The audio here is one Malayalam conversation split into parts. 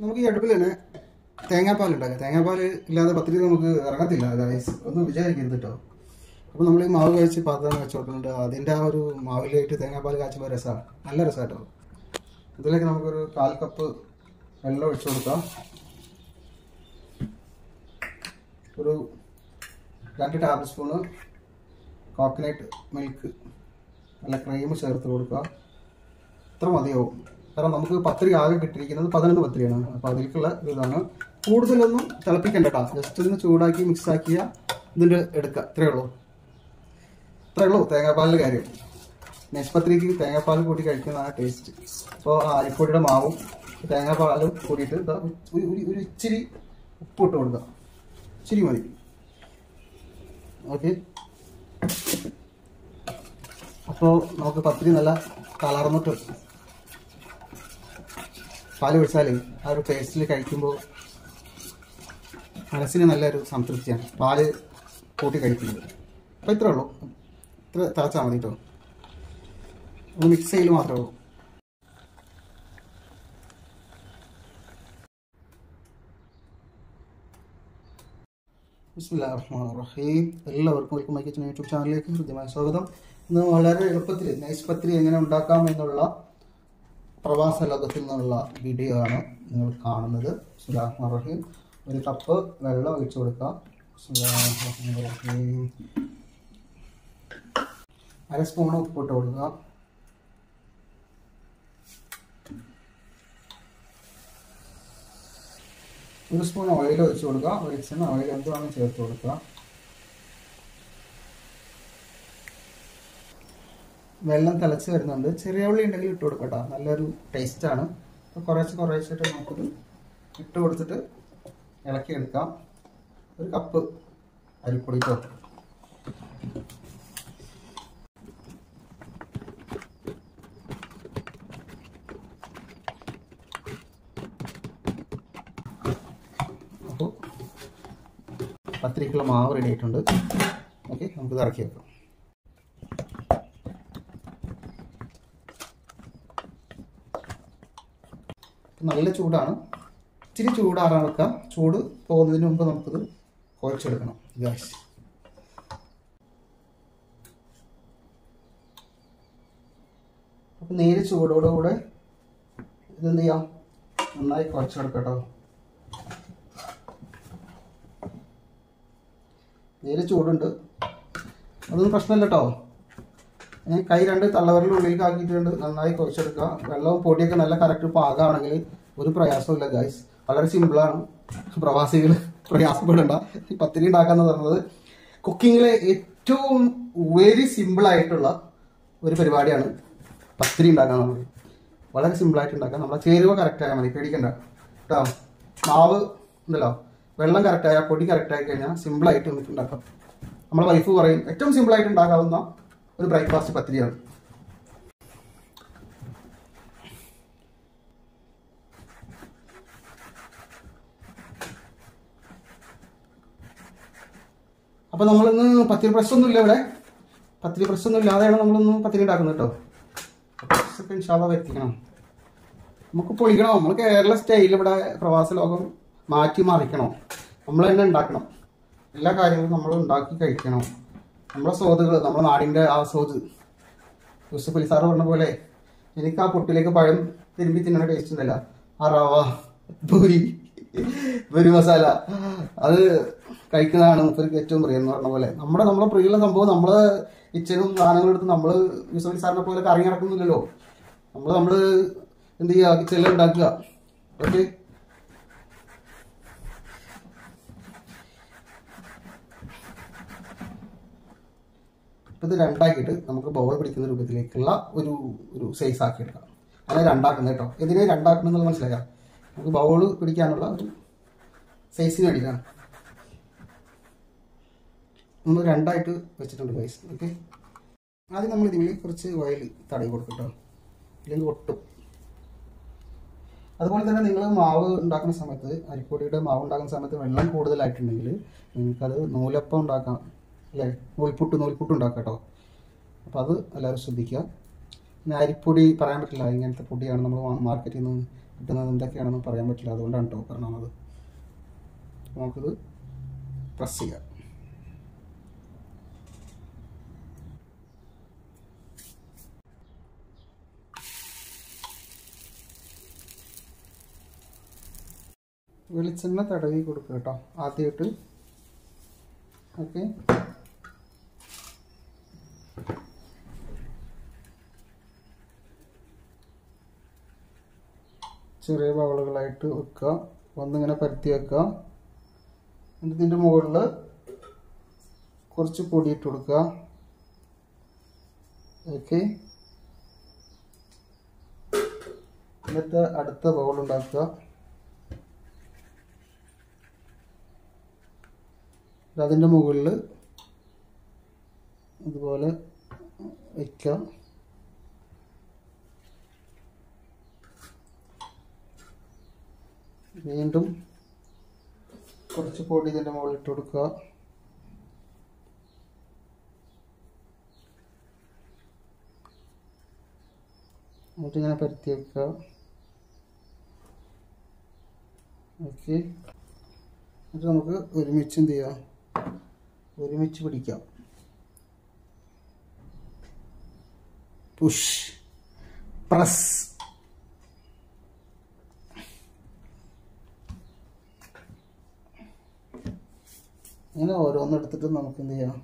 നമുക്ക് ഈ അടുപ്പിൽ തന്നെ തേങ്ങാപ്പാൽ ഉണ്ടാക്കാം തേങ്ങാപ്പാൽ ഇല്ലാതെ പത്തിരി നമുക്ക് ഇറങ്ങത്തില്ല ഗൈസ് ഒന്നും വിചാരിക്കരുത് കേട്ടോ അപ്പോൾ നമ്മൾ ഈ മാവ് കഴിച്ച് പാത്രം വെച്ച് കൊടുക്കുന്നുണ്ട് അതിൻ്റെ ആ ഒരു മാവിലായിട്ട് തേങ്ങാപ്പാൽ കാച്ചുമ്പോൾ രസമാണ് നല്ല രസമാണ് കേട്ടോ ഇതിലേക്ക് നമുക്കൊരു കാൽ കപ്പ് വെള്ളം ഒഴിച്ചു കൊടുക്കാം ഒരു രണ്ട് ടേബിൾ സ്പൂണ് കോക്കനട്ട് മിൽക്ക് നല്ല ക്രീം ചേർത്ത് കൊടുക്കുക ഇത്ര മതിയാവും കാരണം നമുക്ക് പത്രി ആകെ കിട്ടിയിരിക്കുന്നത് പതിനൊന്ന് പത്രിയാണ് അപ്പോൾ അതിലേക്കുള്ള ഇതാണ് കൂടുതലൊന്നും തിളപ്പിക്കണ്ട കേട്ടോ ജസ്റ്റ് ഒന്ന് ചൂടാക്കി മിക്സ് ആക്കിയ ഇതിൻ്റെ എടുക്കുക ഇത്രയേ ഉള്ളൂ ഇത്രയേ ഉള്ളൂ തേങ്ങാപ്പാലിൻ്റെ കാര്യം നെസ്പത്രിക്ക് തേങ്ങാപ്പാൽ കൂട്ടി കഴിക്കുന്ന ആ ടേസ്റ്റ് അപ്പോൾ അരിപ്പൊടിയുടെ മാവും തേങ്ങാപ്പാലും കൂടിയിട്ട് ഇതാ ഒരു ഒരു- ഒരു ഇച്ചിരി ഉപ്പ് ഇട്ട് കൊടുക്കുക ഇച്ചിരി മതി ഓക്കെ അപ്പോൾ നമുക്ക് പത്തിരി നല്ല കലർന്നിട്ട് പാൽ ഒഴിച്ചാലേ ആ ഒരു ടേസ്റ്റിൽ കഴിക്കുമ്പോൾ മനസ്സിന് നല്ലൊരു സംതൃപ്തിയാണ് പാല് കൂട്ടി കഴിക്കുന്നത് അപ്പോൾ ഇത്രേ ഉള്ളൂ ഇത്ര തിളച്ചാൽ മതി കേട്ടോ ഒന്ന് മിക്സ് ചെയ്യൽ മാത്രമേ ഉള്ളൂ ബിസ്മില്ലാഹിർ റഹ്മാനിർ റഹീം എല്ലാവർക്കും വെൽക്കം മൈ കിച്ചൺ യൂട്യൂബ് ചാനലിലേക്ക് ഹൃദ്യമായ സ്വാഗതം ഇന്ന് വളരെ എളുപ്പത്തിൽ നൈസ് പത്തിരി എങ്ങനെ ഉണ്ടാക്കാം എന്നുള്ള പ്രവാസ ലോകത്തിൽ നിന്നുള്ള വീഡിയോ ആണ് നിങ്ങൾ കാണുന്നത് ബിസ്മില്ലാഹിർ റഹ്മാനിർ റഹീം ഒരു കപ്പ് വെള്ളം ഒഴിച്ചു കൊടുക്കാം ബിസ്മില്ലാഹിർ റഹ്മാനിർ റഹീം അര സ്പൂൺ ഉപ്പിട്ട് കൊടുക്കുക ഒരു സ്പൂൺ ഓയിൽ ഒഴിച്ച് കൊടുക്കുക വെളിച്ചെണ്ണ ഓയിൽ എന്തുവാണ് ചേർത്ത് കൊടുക്കുക വെള്ളം തിളച്ച് വരുന്നുണ്ട് ചെറിയ ഉള്ളി ഉണ്ടെങ്കിൽ ഇട്ട് കൊടുക്കട്ടോ നല്ലൊരു ടേസ്റ്റാണ് അപ്പോൾ കുറേശ്ശെ കുറേശ്ശിട്ട് നമുക്കത് ഇട്ട് കൊടുത്തിട്ട് ഇളക്കി എടുക്കാം ഒരു കപ്പ് അരിപ്പൊടി ഇട്ടോ അപ്പോൾ പത്തിരിക്കുള്ള മാവ് റെഡി ആയിട്ടുണ്ട് ഓക്കെ നമുക്കിത് ഇറക്കി വെക്കാം നല്ല ചൂടാണ് ഇച്ചിരി ചൂടാറാൻ വെക്കാം ചൂട് പോകുന്നതിന് മുമ്പ് നമുക്കിത് കുഴച്ചെടുക്കണം ഗ്യാസ് അപ്പം നേരെ ചൂടോടുകൂടെ ഇതെന്ത് ചെയ്യാം നന്നായി കുഴച്ചെടുക്കട്ടോ നേരെ ചൂടുണ്ട് അതൊന്നും പ്രശ്നമില്ല കേട്ടോ ഞാൻ കൈ രണ്ട് തള്ളവരൽ ഉള്ളിലേക്ക് ആക്കിയിട്ടുണ്ട് നന്നായി കുഴച്ചെടുക്കുക വെള്ളവും പൊടിയൊക്കെ നല്ല കറക്റ്റ് പാകമാണെങ്കിൽ ഒരു പ്രയാസമില്ല ഗൈസ് വളരെ സിമ്പിളാണ് പ്രവാസികൾ പ്രയാസപ്പെടേണ്ട ഈ പത്തിരി ഉണ്ടാക്കാന്ന് പറഞ്ഞത് കുക്കിങ്ങിലെ ഏറ്റവും വെരി സിമ്പിൾ ആയിട്ടുള്ള ഒരു പരിപാടിയാണ് പത്തിരി ഉണ്ടാക്കാൻ എന്നുള്ളത് വളരെ സിമ്പിളായിട്ട് ഉണ്ടാക്കാം നമ്മളെ ചേരുവ കറക്റ്റ് ആയാൽ മതി പേടിക്കണ്ട കേട്ടോ മാവ് ഉണ്ടല്ലോ വെള്ളം കറക്റ്റ് ആയാൽ പൊടി കറക്റ്റ് ആയി കഴിഞ്ഞാൽ സിമ്പിളായിട്ട് നമുക്ക് ഉണ്ടാക്കാം നമ്മളെ വൈഫ് പറയും ഏറ്റവും സിമ്പിളായിട്ട് ഉണ്ടാക്കാവുന്ന ഒരു ബ്രേക്ക്ഫാസ്റ്റ് പത്തിരിയാണ് അപ്പൊ നമ്മളിന്ന് പത്തിരി പ്രസ് ഒന്നും ഇല്ല ഇവിടെ പത്തിരി പ്രസ് ഒന്നും ഇല്ലാതെയാണ് നമ്മളിന്ന് പത്തിരി ഉണ്ടാക്കുന്നത് കേട്ടോ പ്രസ്സൊക്കെ ഇൻഷാള്ള വരുത്തിക്കണം നമുക്ക് പൊളിക്കണം നമ്മൾ കേരള സ്റ്റൈൽ ഇവിടെ പ്രവാസ ലോകം മാറ്റി മറിക്കണം നമ്മൾ തന്നെ ഉണ്ടാക്കണം എല്ലാ കാര്യങ്ങളും നമ്മൾ ഉണ്ടാക്കി കഴിക്കണം നമ്മളെ സ്വാദുകൾ നമ്മുടെ നാടിൻ്റെ ആ സ്വാദ് യൂസഫ് അലി സാറ് പറഞ്ഞ പോലെ എനിക്ക് ആ പൊട്ടിലേക്ക് പഴം തിരുമ്പി തിന്നണ ടേസ്റ്റ് ഉണ്ടല്ല ആ റവ പൂരി പൂരി മസാല അത് കഴിക്കുന്നതാണ് മുപ്പർക്ക് ഏറ്റവും പ്രിയം എന്ന് പറഞ്ഞ പോലെ നമ്മുടെ നമ്മളെ പ്രിയമുള്ള സംഭവം നമ്മളെ കിച്ചനും സാധനങ്ങളും എടുത്ത് നമ്മൾ യൂസഫ് അലി സാറിനെ പോലെ കറങ്ങി നടക്കുന്നില്ലല്ലോ നമ്മൾ നമ്മൾ എന്ത് ചെയ്യുക കിച്ചണിൽ ഉണ്ടാക്കുക ഓക്കെ ഇപ്പം ഇത് രണ്ടാക്കിയിട്ട് നമുക്ക് ബൗൾ പിടിക്കുന്ന രൂപത്തിലേക്കുള്ള ഒരു ഒരു സൈസ് ആക്കി എടുക്കാം അങ്ങനെ രണ്ടാക്കുന്നത് കേട്ടോ ഇതിനെ രണ്ടാക്കണം എന്നുള്ളത് മനസ്സിലാക്കാം നമുക്ക് ബൗൾ പിടിക്കാനുള്ള ഒരു സൈസിന് വേണ്ടിയിട്ടാണ് നമ്മൾ രണ്ടായിട്ട് വെച്ചിട്ടുണ്ട് ഗൈസ് ഓക്കെ ആദ്യം നമ്മൾ ഇതിൽ കുറച്ച് ഓയിൽ തടയി കൊടുക്കും കേട്ടോ ഇല്ലെങ്കിൽ ഒട്ടും അതുപോലെ തന്നെ നിങ്ങൾ മാവ് ഉണ്ടാക്കുന്ന സമയത്ത് അരിപ്പൊടിയുടെ മാവ് ഉണ്ടാക്കുന്ന സമയത്ത് വെള്ളം കൂടുതലായിട്ടുണ്ടെങ്കിൽ നിങ്ങൾക്കത് നൂലപ്പം ഉണ്ടാക്കാം അല്ലേ നൂൽപുട്ട് നൂൽപുട്ട് ഉണ്ടാക്കാം കേട്ടോ അപ്പോൾ അത് എല്ലാവരും ശ്രദ്ധിക്കുക പിന്നെ അരിപ്പൊടി പറയാൻ പറ്റില്ല ഇങ്ങനത്തെ പൊടിയാണ് നമ്മൾ മാർക്കറ്റിൽ നിന്ന് കിട്ടുന്നത് എന്തൊക്കെയാണെന്ന് പറയാൻ പറ്റില്ല അതുകൊണ്ടാണ് കേട്ടോ പറഞ്ഞത് നമുക്കിത് പ്രസ് ചെയ്യാം വെളിച്ചെണ്ണ തടവി കൊടുക്കുക കേട്ടോ ആദ്യമായിട്ട് ഓക്കെ ചെറിയ ബവളുകളായിട്ട് വെക്കുക ഒന്നിങ്ങനെ പരത്തി വെക്കുക എന്നിട്ട് ഇതിൻ്റെ മുകളിൽ കുറച്ച് പൊടി ഇട്ട് കൊടുക്കുക ഓക്കെ എന്നിട്ട് അടുത്ത ബൗൾ ഉണ്ടാക്കുക അതിൻ്റെ മുകളിൽ ഇതുപോലെ വയ്ക്കുക വീണ്ടും കുറച്ച് പൊടി ഇതിൻ്റെ മുകളിൽ ഇട്ട് കൊടുക്കുക എന്നിട്ട് ഇങ്ങനെ പരത്തി വെക്കുക ഓക്കെ എന്നിട്ട് നമുക്ക് ഒരുമിച്ച് എന്ത് ചെയ്യാം ഒരുമിച്ച് പിടിക്കാം പുഷ് പ്രസ് ഇങ്ങനെ ഓരോന്നെടുത്തിട്ട് നമുക്ക് എന്ത് ചെയ്യാം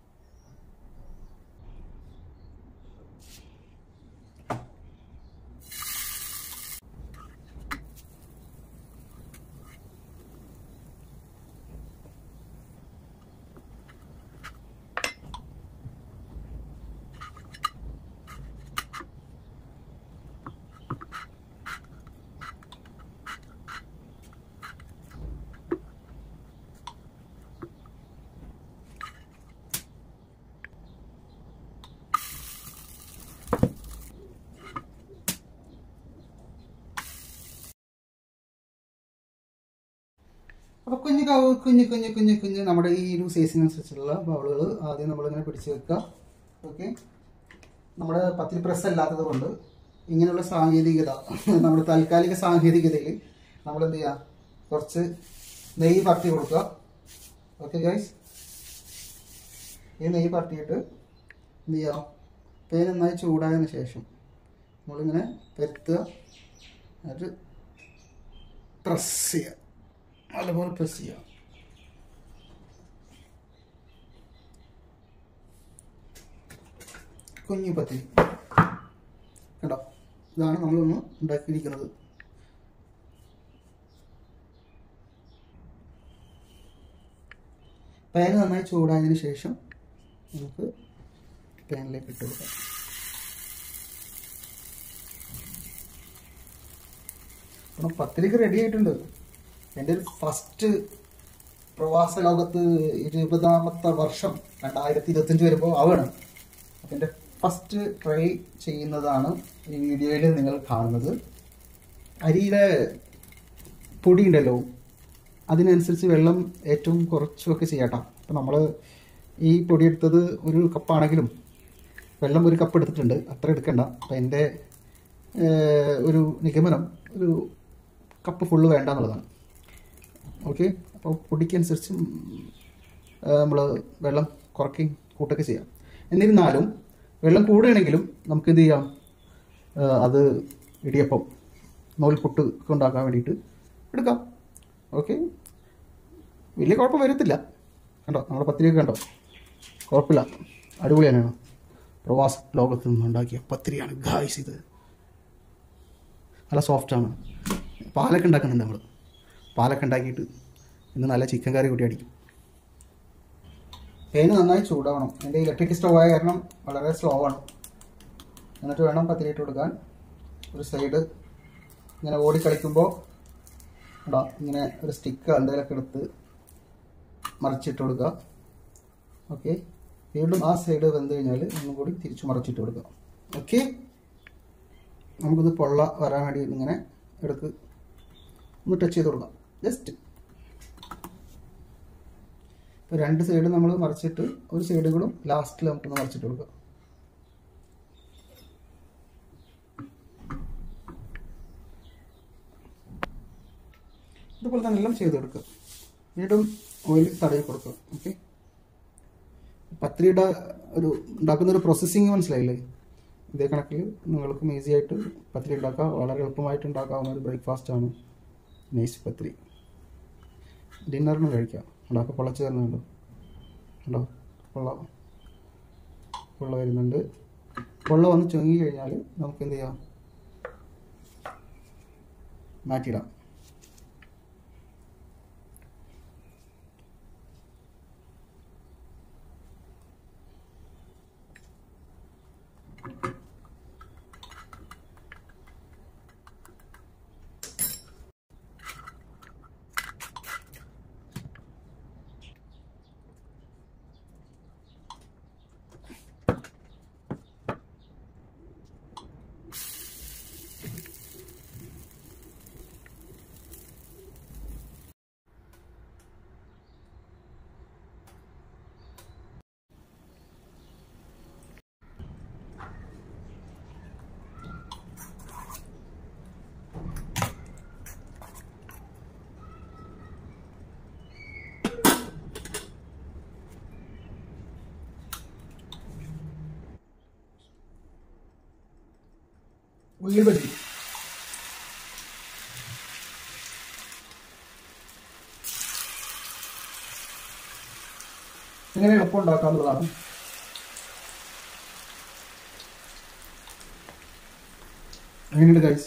അപ്പോൾ കുഞ്ഞു കവ് കുഞ്ഞു കുഞ്ഞു കുഞ്ഞു കുഞ്ഞു നമ്മുടെ ഈ ഒരു സൈസിനനുസരിച്ചുള്ള ബൗളുകൾ ആദ്യം നമ്മളിങ്ങനെ പിടിച്ച് വെക്കുക ഓക്കെ നമ്മുടെ പത്തിരി പ്രസ് അല്ലാത്തത് കൊണ്ട് ഇങ്ങനെയുള്ള സാങ്കേതികത നമ്മുടെ താൽക്കാലിക സാങ്കേതികതയിൽ നമ്മൾ എന്ത് ചെയ്യുക കുറച്ച് നെയ്യ് പരത്തി കൊടുക്കുക ഓക്കെ ഗൈസ് ഈ നെയ്യ് പരത്തിയിട്ട് എന്ത് ചെയ്യുക തേൻ നന്നായി ചൂടായതിനു ശേഷം നമ്മളിങ്ങനെ പരത്തുക എന്നിട്ട് പ്രസ് ചെയ്യുക നല്ലപോലെ പ്രസ് ചെയ്യാം കുഞ്ഞു പത്തിരി കേട്ടോ ഇതാണ് നമ്മളൊന്ന് ഉണ്ടാക്കിയിരിക്കുന്നത് പാൻ നന്നായി ചൂടായതിനു ശേഷം നമുക്ക് പാനിലേക്ക് ഇട്ട് കൊടുക്കാം അപ്പം പത്തിരിക്ക് റെഡി ആയിട്ടുണ്ട് എൻ്റെ ഒരു ഫസ്റ്റ് പ്രവാസ ലോകത്ത് ഇരുപതാമത്തെ വർഷം രണ്ടായിരത്തി ഇരുപത്തഞ്ച് വരുമ്പോൾ ആവുകയാണ് അപ്പം എൻ്റെ ഫസ്റ്റ് ട്രൈ ചെയ്യുന്നതാണ് ഈ വീഡിയോയിൽ നിങ്ങൾ കാണുന്നത് അരിയുടെ പൊടി ഉണ്ടല്ലോ അതിനനുസരിച്ച് വെള്ളം ഏറ്റവും കുറച്ചുമൊക്കെ ചെയ്യാട്ടോ അപ്പം നമ്മൾ ഈ പൊടി എടുത്തത് ഒരു കപ്പാണെങ്കിലും വെള്ളം ഒരു കപ്പ് എടുത്തിട്ടുണ്ട് അത്ര എടുക്കണ്ട അപ്പം എൻ്റെ ഏഹ്, ഒരു നിഗമനം ഒരു കപ്പ് ഫുള്ള് വേണ്ട എന്നുള്ളതാണ് ഓക്കെ അപ്പോൾ പൊടിക്കനുസരിച്ച് നമ്മൾ വെള്ളം കുറയ്ക്കുകയും കൂട്ടൊക്കെ ചെയ്യാം എന്നിരുന്നാലും വെള്ളം കൂടുകയാണെങ്കിലും നമുക്ക് എന്ത് ചെയ്യാം ആ, അത് ഇടിയപ്പം നൂൽപുട്ട് ഒക്കെ ഉണ്ടാക്കാൻ വേണ്ടിയിട്ട് എടുക്കാം ഓക്കെ വലിയ കുഴപ്പം വരത്തില്ല കണ്ടോ നമ്മുടെ പത്തിരിയൊക്കെ കണ്ടോ കുഴപ്പമില്ല അടിപൊളി തന്നെയാണ് പ്രവാസ ലോകത്ത് നിന്ന് ഉണ്ടാക്കിയ പത്തിരിയാണ് ഗായ്സ് ഇത് നല്ല സോഫ്റ്റാണ് പാലൊക്കെ ഉണ്ടാക്കുന്നുണ്ട് നമ്മൾ പാലൊക്കെ ഉണ്ടാക്കിയിട്ട് ഇന്ന് നല്ല ചിക്കൻ കറി കൂട്ടി അടിക്കും പേന് നന്നായി ചൂടാവണം എൻ്റെ ഇലക്ട്രിക് സ്റ്റവ് ആയ കാരണം വളരെ സ്ലോ ആണ് എന്നിട്ട് വേണം പത്തിരിയിട്ട് കൊടുക്കാൻ ഒരു സൈഡ് ഇങ്ങനെ ഓടി കളിക്കുമ്പോൾ ഇടാം ഇങ്ങനെ ഒരു സ്റ്റിക്ക് എന്തെങ്കിലുമൊക്കെ എടുത്ത് മറിച്ചിട്ട് കൊടുക്കുക ഓക്കെ വീണ്ടും ആ സൈഡ് വെന്ത് കഴിഞ്ഞാൽ ഒന്നും കൂടി തിരിച്ച് മറിച്ചിട്ട് കൊടുക്കുക ഓക്കെ നമുക്കിത് പൊള്ള വരാൻ വേണ്ടി ഇങ്ങനെ എടുക്ക് ഒന്ന് ടച്ച് ചെയ്ത് കൊടുക്കാം ജസ്റ്റ് ഇപ്പോൾ രണ്ട് സൈഡ് നമ്മൾ മറിച്ചിട്ട് ഒരു സൈഡുകളും ലാസ്റ്റിൽ നമുക്കൊന്ന് മറിച്ചിട്ട് കൊടുക്കാം ഇതുപോലെ തന്നെ എല്ലാം ചെയ്ത് കൊടുക്കുക വീണ്ടും ഓയിൽ തടവി കൊടുക്കുക ഓക്കെ പത്രിയുടെ ഒരു ഉണ്ടാക്കുന്ന ഒരു പ്രോസസ്സിങ് മനസ്സിലായില്ലേ ഇതേ കണക്കിൽ നിങ്ങൾക്കും ഈസി ആയിട്ട് പത്രി ഉണ്ടാക്കാം വളരെ എളുപ്പമായിട്ട് ഉണ്ടാക്കാവുന്ന ഒരു ബ്രേക്ക്ഫാസ്റ്റ് ആണ് നൈസ് പത്രി ഡിന്നറിന് കഴിക്കാം ഉണ്ടാക്കുക പൊളച്ച് തരുന്നുണ്ടോ ഉണ്ടോ പൊള്ള പൊള്ള വരുന്നുണ്ട് പൊള്ള വന്ന് ചുങ്ങി കഴിഞ്ഞാൽ നമുക്ക് എന്ത് ചെയ്യാം മാറ്റിയിടാം ഉള്ളി ബജി എങ്ങനെ എളുപ്പം ഉണ്ടാക്കാന്നുള്ളതാണ് എങ്ങനെയുണ്ട് ഗൈസ്